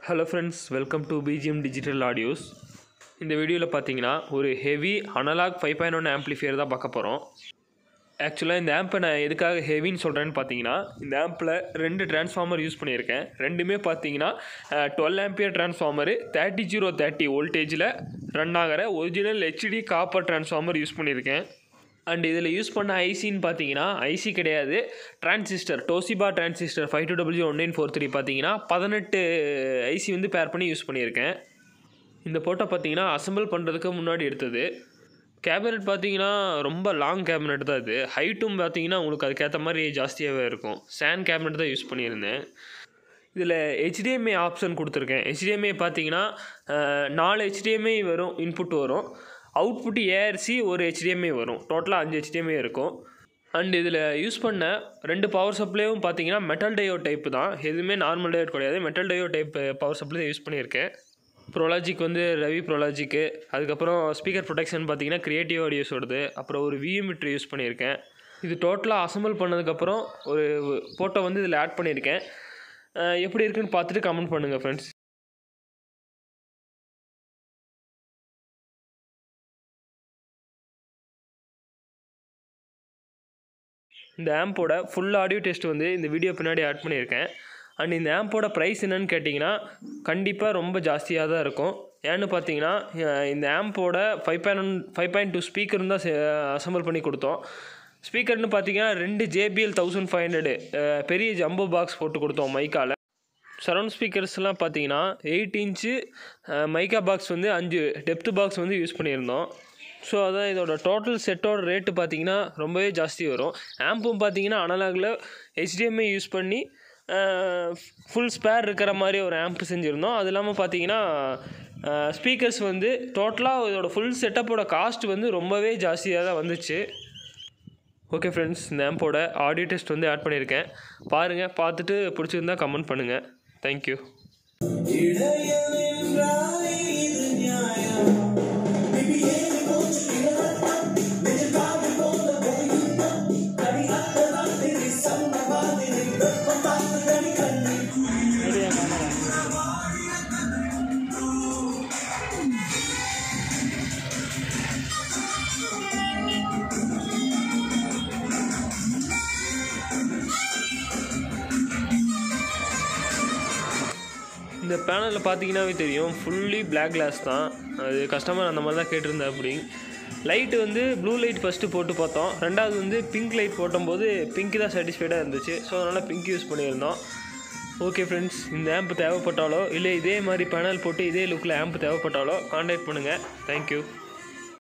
hello friends welcome to BGM digital audios இந்த வீடியோவில் பார்த்தீங்கன்னா ஒரு heavy analog five point one amplifier தான் பார்க்க போகிறோம் ஆக்சுவலாக இந்த ஆம்பை நான் எதுக்காக ஹெவின்னு சொல்கிறேன்னு பார்த்தீங்கன்னா இந்த ஆம்பில் ரெண்டு டிரான்ஸ்ஃபார்மர் யூஸ் பண்ணியிருக்கேன் ரெண்டுமே பார்த்தீங்கன்னா twelve ampere transformer thirty zero thirty வோல்டேஜில் ரன் ஆகிற original HD copper transformer use பண்ணியிருக்கேன் அண்ட் இதில் யூஸ் பண்ண ஐசின்னு பார்த்தீங்கன்னா ஐசி கிடையாது transistor Toshiba transistor five two W one nine four three பார்த்தீங்கன்னா பதினெட்டு ஐசி வந்து பேர் பண்ணி யூஸ் பண்ணியிருக்கேன் இந்த போட்டோ பார்த்தீங்கன்னா அசம்பிள் பண்ணுறதுக்கு முன்னாடி எடுத்தது கேபினெட் பார்த்தீங்கன்னா ரொம்ப லாங் கேபினெட் தான் இது ஹைட்டும் பார்த்தீங்கன்னா உங்களுக்கு அதுக்கேற்ற மாதிரி ஜாஸ்தியாகவே இருக்கும் சேன் கேபினெட் தான் யூஸ் பண்ணியிருந்தேன் இதில் ஹெச்டிஎம்ஐ ஆப்ஷன் கொடுத்துருக்கேன் ஹெச்டிஎம்ஐ பார்த்தீங்கன்னா அஹ், நாலு ஹெச்டிஎம்ஐ வரும் இன்புட் வரும் அவுட்புட் ஏஆர்சி ஒரு ஹெச்டிஎம்ஐ வரும் டோட்டலாக அஞ்சு ஹெச்டிஎம்ஐ இருக்கும் அண்ட் இதில் யூஸ் பண்ண ரெண்டு பவர் சப்ளையும் பார்த்தீங்கன்னா மெட்டல் டயோ டைப் தான் எதுவுமே நார்மல் டயோட் கிடையாது metal diode type power supply தான் யூஸ் பண்ணியிருக்கேன் ப்ரோலாஜிக் வந்து ரவி ப்ரோலாஜிக்கு அதுக்கப்புறம் ஸ்பீக்கர் ப்ரொடெக்ஷன் பார்த்தீங்கன்னா கிரியேட்டிவ் ஆடியோஸோடது அப்புறம் ஒரு விஎம்இட்ரி யூஸ் பண்ணியிருக்கேன் இது டோட்டலாக அசம்பிள் பண்ணதுக்கப்புறம் ஒரு ஃபோட்டோ வந்து இதில் ஆட் பண்ணியிருக்கேன் அஹ் எப்படி இருக்குன்னு பார்த்துட்டு கமெண்ட் பண்ணுங்கள் ஃப்ரெண்ட்ஸ் இந்த ஆம்போட ஃபுல் ஆடியோ டெஸ்ட் வந்து இந்த வீடியோ பின்னாடி ஆட் பண்ணியிருக்கேன் அண்ட் இந்த ஆம்போட ப்ரைஸ் என்னன்னு கேட்டிங்கன்னா கண்டிப்பாக ரொம்ப ஜாஸ்தியாக தான் இருக்கும் ஏன்னு பார்த்தீங்கன்னா அஹ் இந்த ஆம்போட five point five point two speaker தான் அசம்பிள் பண்ணி கொடுத்தோம் ஸ்பீக்கர்னு பார்த்தீங்கன்னா ரெண்டு ஜேபிஎல் தௌசண்ட் ஃபைவ் ஹண்ட்ரடு பெரிய ஜம்போ பாக்ஸ் போட்டு கொடுத்தோம் மைக்கால சரௌண்ட் ஸ்பீக்கர்ஸ்லாம் பார்த்தீங்கன்னா எயிட் இன்ச்சு மைக்கா பாக்ஸ் வந்து அஞ்சு டெப்த் பாக்ஸ் வந்து யூஸ் பண்ணியிருந்தோம் ஸோ அதான் இதோட டோட்டல் செட்டோட ரேட்டு பார்த்தீங்கன்னா ரொம்பவே ஜாஸ்தி வரும் ஆம்பும் பார்த்தீங்கன்னா அனலாகில் HDMI யூஸ் பண்ணி ஃபுல் ஸ்பேர் இருக்கிற மாதிரி ஒரு ஆம்ப் செஞ்சுருந்தோம் அது இல்லாமல் பார்த்தீங்கன்னா ஸ்பீக்கர்ஸ் வந்து டோட்டலாக இதோட ஃபுல் செட்டப்போட காஸ்ட் வந்து ரொம்பவே ஜாஸ்தியாக தான் வந்துச்சு ஓகே ஃப்ரெண்ட்ஸ் இந்த ஆம்போட ஆடியோ டெஸ்ட் வந்து ஆட் பண்ணியிருக்கேன் பாருங்கள் பார்த்துட்டு பிடிச்சிருந்தா கமெண்ட் பண்ணுங்கள் தேங்க்யூ இந்த பேனலில் பார்த்தீங்கன்னாவே தெரியும் ஃபுல்லி Black கிளாஸ் தான் அது கஸ்டமர் அந்த மாதிரி தான் கேட்டிருந்தா அப்படி லைட்டு வந்து ப்ளூ லைட் ஃபஸ்ட்டு போட்டு பார்த்தோம் ரெண்டாவது வந்து பிங்க் லைட் போட்டும்போது பிங்க் தான் சாட்டிஸ்ஃபைடாக இருந்துச்சு ஸோ அதனால் பிங்க் யூஸ் பண்ணியிருந்தோம் ஓகே ஃப்ரெண்ட்ஸ் இந்த ஆம்ப் தேவைப்பட்டாலோ இல்லை இதே மாதிரி பேனல் போட்டு இதே லுக்கில் ஆம்ப் தேவைப்பட்டாலோ காண்டாக்ட் பண்ணுங்கள் தேங்க்யூ